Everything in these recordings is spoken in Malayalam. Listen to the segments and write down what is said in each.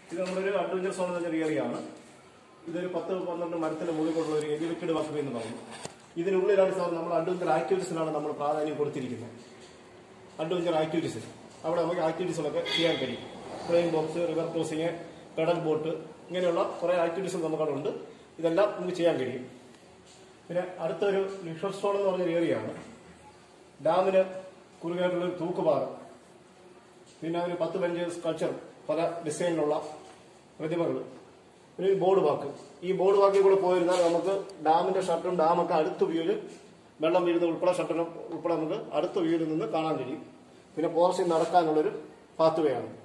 ഇത് നമ്മളൊരു അഡ്വഞ്ചർ സോൺ എന്ന ചെറിയ ഏരിയയാണ് ഇതൊരു പത്ത് പന്ത്രണ്ട് മരത്തിന്റെ മുകളിലുള്ള ഒരു എലിവേറ്റഡ് വാക്ക് എന്ന് പറയും ഇതിനുള്ളിലാണ് സാർ നമ്മൾ അഡ്വഞ്ചർ ആക്ടിവിറ്റീസിനാണ് നമ്മൾ പ്രാധാന്യം കൊടുത്തിരിക്കുന്നത് അഡ്വഞ്ചർ ആക്ടിവിറ്റീസ് അവിടെ നമുക്ക് ആക്ടിവിറ്റീസുകളൊക്കെ ചെയ്യാൻ കഴിയും flame box river crossing pedal boat ഇങ്ങനെയുള്ള കുറേ ആക്ടിവിറ്റീസ് നമുക്കവിടെ ഉണ്ട് ഇതെല്ലാം നമുക്ക് ചെയ്യാൻ കഴിയും പിന്നെ അടുത്തൊരു ലിഷർ സ്റ്റോൺ എന്ന് പറഞ്ഞൊരു ഏരിയയാണ് ഡാമിന് കുറുകയായിട്ടുള്ള ഒരു തൂക്കുപാറ പിന്നെ ഒരു പത്ത് പഞ്ച് സ്കൾച്ചർ പല ഡിസൈനിലുള്ള പ്രതിമകൾ പിന്നെ ഒരു ബോർഡ് വാക്ക് ഈ ബോർഡ് വാക്കിൽ കൂടെ പോയിരുന്നാൽ നമുക്ക് ഡാമിന്റെ ഷട്ടറും ഡാമൊക്കെ അടുത്ത വ്യൂവിൽ വെള്ളം വീഴുന്ന ഉൾപ്പെടെ ഷട്ടറും ഉൾപ്പെടെ നമുക്ക് അടുത്ത വ്യൂവിൽ നിന്ന് കാണാൻ കഴിയും പിന്നെ പോർച്ചിൽ നടക്കാനുള്ളൊരു പാത്ത് വേ ആണ്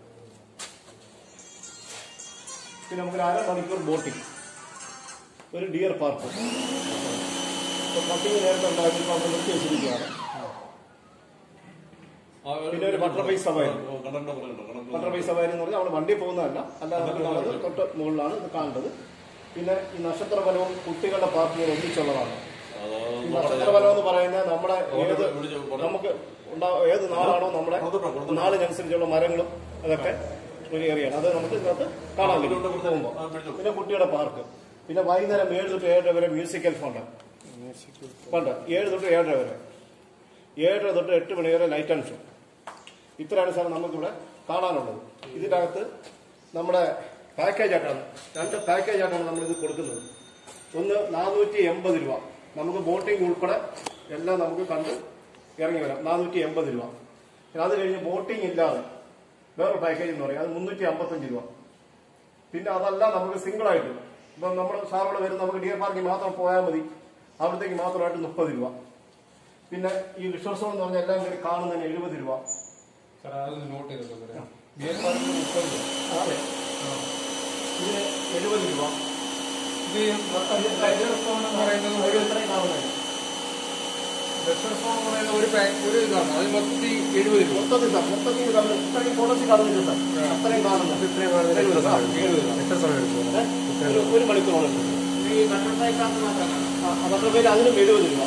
പിന്നെ നമുക്ക് അര മണിക്കൂർ ബോട്ടിംഗ് ഒരു ഡിയർ പാർക്ക് കട്ടിങ് നേരത്തെ ഉണ്ടാക്കിയപ്പോൾ നമ്മൾ നിർത്തി വെച്ചിരിക്കുകയാണ് പിന്നെ ഒരു ബട്ടർഫ്ലൈ സവാരി ബട്ടർഫ്ലൈ സവാരി എന്ന് പറഞ്ഞാൽ നമ്മൾ വണ്ടി പോകുന്നതല്ല അല്ലാതെ നമുക്ക് നടന്ന് തൊട്ട് മുകളിലാണ് ഇത് കാണേണ്ടത് പിന്നെ ഈ നക്ഷത്ര ഫലവും കുട്ടികളുടെ പാർട്ടികൾ ഒന്നിച്ചുള്ളതാണ് ഈ നക്ഷത്ര ഫലം എന്ന് പറയുന്നത് നമ്മുടെ ഏത് നമുക്ക് ഉണ്ടാ- ഏത് നാളാണോ നമ്മുടെ നാളിനനുസരിച്ചുള്ള മരങ്ങളും അതൊക്കെ ഒരു ഏരിയയാണ് അത് നമുക്ക് ഇതിനകത്ത് കാണാൻ കഴിയും പോകുമ്പോൾ പിന്നെ കുട്ടികളുടെ പാർക്ക് പിന്നെ വൈകുന്നേരം ഏഴ് തൊട്ട് ഏഴര വരെ മ്യൂസിക്കൽ ഫണ്ട് ഫണ്ട് ഏഴ് തൊട്ട് ഏഴര വരെ ഏഴര തൊട്ട് എട്ട് മണി വരെ ലൈറ്റ് ആൻഡ് ഷോ ഇത്രയാണ് സാർ നമുക്കിവിടെ കാണാനുള്ളത് ഇതിനകത്ത് നമ്മുടെ പാക്കേജ് ആയിട്ടാണ് രണ്ട് പാക്കേജ് ആയിട്ടാണ് നമ്മൾ ഇത് കൊടുക്കുന്നത് ഒന്ന് നാനൂറ്റി എൺപത് രൂപ നമുക്ക് ബോട്ടിംഗ് ഉൾപ്പെടെ എല്ലാം നമുക്ക് കണ്ട് ഇറങ്ങി വരാം നാനൂറ്റി എൺപത് രൂപ പിന്നെ അത് കഴിഞ്ഞ് ബോട്ടിംഗ് ഇല്ലാതെ വേറൊരു പാക്കേജ് എന്ന് പറയും അത് മുന്നൂറ്റി അമ്പത്തഞ്ച് രൂപ പിന്നെ അതല്ല നമുക്ക് സിംഗിൾ ആയിട്ട് ഇപ്പം നമ്മൾ സാറോട് വരുന്ന നമുക്ക് ഡിയർ പാർക്കിൽ മാത്രം പോയാൽ മതി അവിടത്തേക്ക് മാത്രമായിട്ട് മുപ്പത് രൂപ പിന്നെ ഈ വിശ്വാസം എന്ന് പറഞ്ഞാൽ എല്ലാം കൂടി കാണുന്നതിന് എഴുപത് രൂപ സാർ അതൊന്ന് നോട്ട് ചെയ്തോ പറയാം ബിയർ പാർക്കിന് മുപ്പത് രൂപ അതെ ഇതിന് എഴുപത് രൂപ ഇത് ലെജർ സ്റ്റോൺ എന്ന് പറയുന്നത് ഒരു ഇത്രയും കാണുന്നത് ലെജർ സ്റ്റോൺ എന്ന് പറയുന്നത് ഒരു പാക്ക് ഒരു ഇതാണ് അത് മൊത്തത്തിൽ എഴുപത് രൂപ മൊത്തത്തിൽ സാർ മൊത്തത്തിൽ ഇത് കാണുന്നത് ഇത്രയും ഫോട്ടോസ് കാണുന്നില്ല സാർ അത്രയും കാണുന്നത് ഇത്രയും കാണുന്നത് എഴുപത് സാർ എഴുപത് രൂപ എത്ര സമയം എടുക്കും ഏ? ഒരു- ഒരു മണിക്കൂറോളം എടുക്കും. ഈ ബട്ടർഫ്ലൈക്കകത്ത് മാത്രമാണ് ആ, അവരുടെ പേര് അതിനും എഴുപത് രൂപ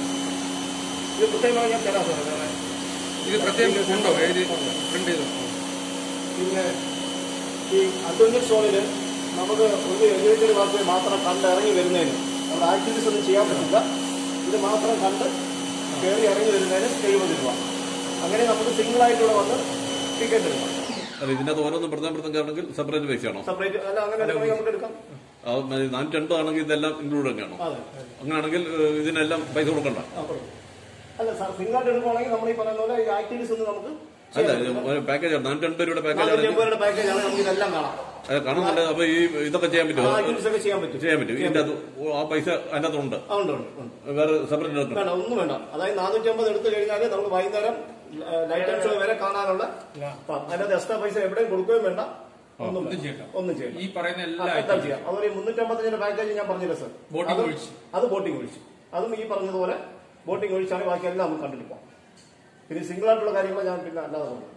ഇത് കൃത്യമായി ഞാൻ തരാം സാർ വേറെ ഇത് പ്രത്യേകം ഉണ്ടോ എഴുതി പ്രിന്റ് ചെയ്തോ പിന്നെ ഈ അഡ്വഞ്ചർ ഷോയിൽ നമുക്ക് ഒരു എലിവേറ്റഡ് വാക്ക് മാത്രം കണ്ട് ഇറങ്ങി വരുന്നതിന് നമ്മുടെ ആക്ടിവിറ്റീസ് ഒന്നും ചെയ്യാൻ പറ്റില്ല ഇത് മാത്രം കണ്ട് കയറി ഇറങ്ങി വരുന്നതിന് എഴുപത് രൂപ അങ്ങനെ നമുക്ക് സിംഗിൾ ആയിട്ടുള്ള വന്ന് ടിക്കറ്റ് എടുക്കാം അല്ല ഇതിനകത്ത് ഓരോന്നും പ്രധാന പ്രധാനം ആണെങ്കിൽ സെപ്പറേറ്റ് പൈസയാണോ സെപ്പറേറ്റ് അല്ല അങ്ങനെ എടുക്കണമെങ്കിൽ നമുക്ക് എടുക്കാം നാനൂറ്റി എൺപത് ആണെങ്കിൽ ഇതെല്ലാം ഇൻക്ലൂഡ് തന്നെയാണോ അതെ അങ്ങനെയാണെങ്കിൽ ഏഹ്, ഇതിനെല്ലാം പൈസ കൊടുക്കണ്ട ആ, കൊടുക്കാം. അല്ല സാർ സിംഗിൾ ആയിട്ട് എടുക്കുവാണെങ്കിൽ നമ്മൾ ഈ പറയുന്ന പോലെ ഈ ആക്ടിവിറ്റീസ് ഒന്നും നമുക്ക് അല്ല പാക്കേജ് നാനൂറ്റി എൺപത് രൂപയുടെ പാക്കേജ് നാനൂറ്റി ആണെങ്കിൽ എൺപത് പാക്കേജ് ആണ് നമുക്ക് ഇതെല്ലാം കാണാം അത് കാണുന്നുണ്ട് അപ്പൊ ഈ ഇതൊക്കെ ചെയ്യാൻ പറ്റുമോ ആക്ടിവിറ്റീസ് ഒക്കെ ചെയ്യാൻ പറ്റും ചെയ്യാൻ പറ്റും ഇതിന്റെ അകത്ത് ആ പൈസ അതിന്റെ അകത്തുണ്ട് ആ, ഉണ്ട് ഉണ്ട് ഉണ്ട് വേറെ സെപ്പറേറ്റ് എടുക്കണം വേണ്ട ഒന്നും വേണ്ട അതായത് നാനൂറ്റി അമ്പത് എടുത്തു കഴിഞ്ഞാൽ നമുക്ക് വൈകുന്നേരം ലൈറ്റ് ആൻഡ് ഷോ വരെ കാണാനുള്ള ആ, അതിനകത്ത് എക്സ്ട്രാ പൈസ എവിടെയും കൊടുക്കുകയും വേണ്ട ഒന്നും ഒന്നും വേണ്ട. ചെയ്യണ്ട. ഒന്നും ചെയ്യണ്ട ഈ പറയുന്ന ആ, എല്ലാ എല്ലാം ചെയ്യാം അതുപോലെ മുന്നൂറ്റി അമ്പത്തഞ്ചിന്റെ പാക്കേജ് ഞാൻ പറഞ്ഞില്ല സർ Boating അത് ഒഴിച്ച്. അത് ബോട്ടിംഗ് ഒഴിച്ച് അതും ഈ പറഞ്ഞതുപോലെ ബോട്ടിംഗ് ഒഴിച്ചാണ് ബാക്കി എല്ലാം നമുക്ക് കണ്ടിട്ട് പോകാം പിന്നെ സിംഗിൾ ആയിട്ടുള്ള കാര്യങ്ങൾ ഞാൻ പിന്നെ അല്ലാതെ പറഞ്ഞു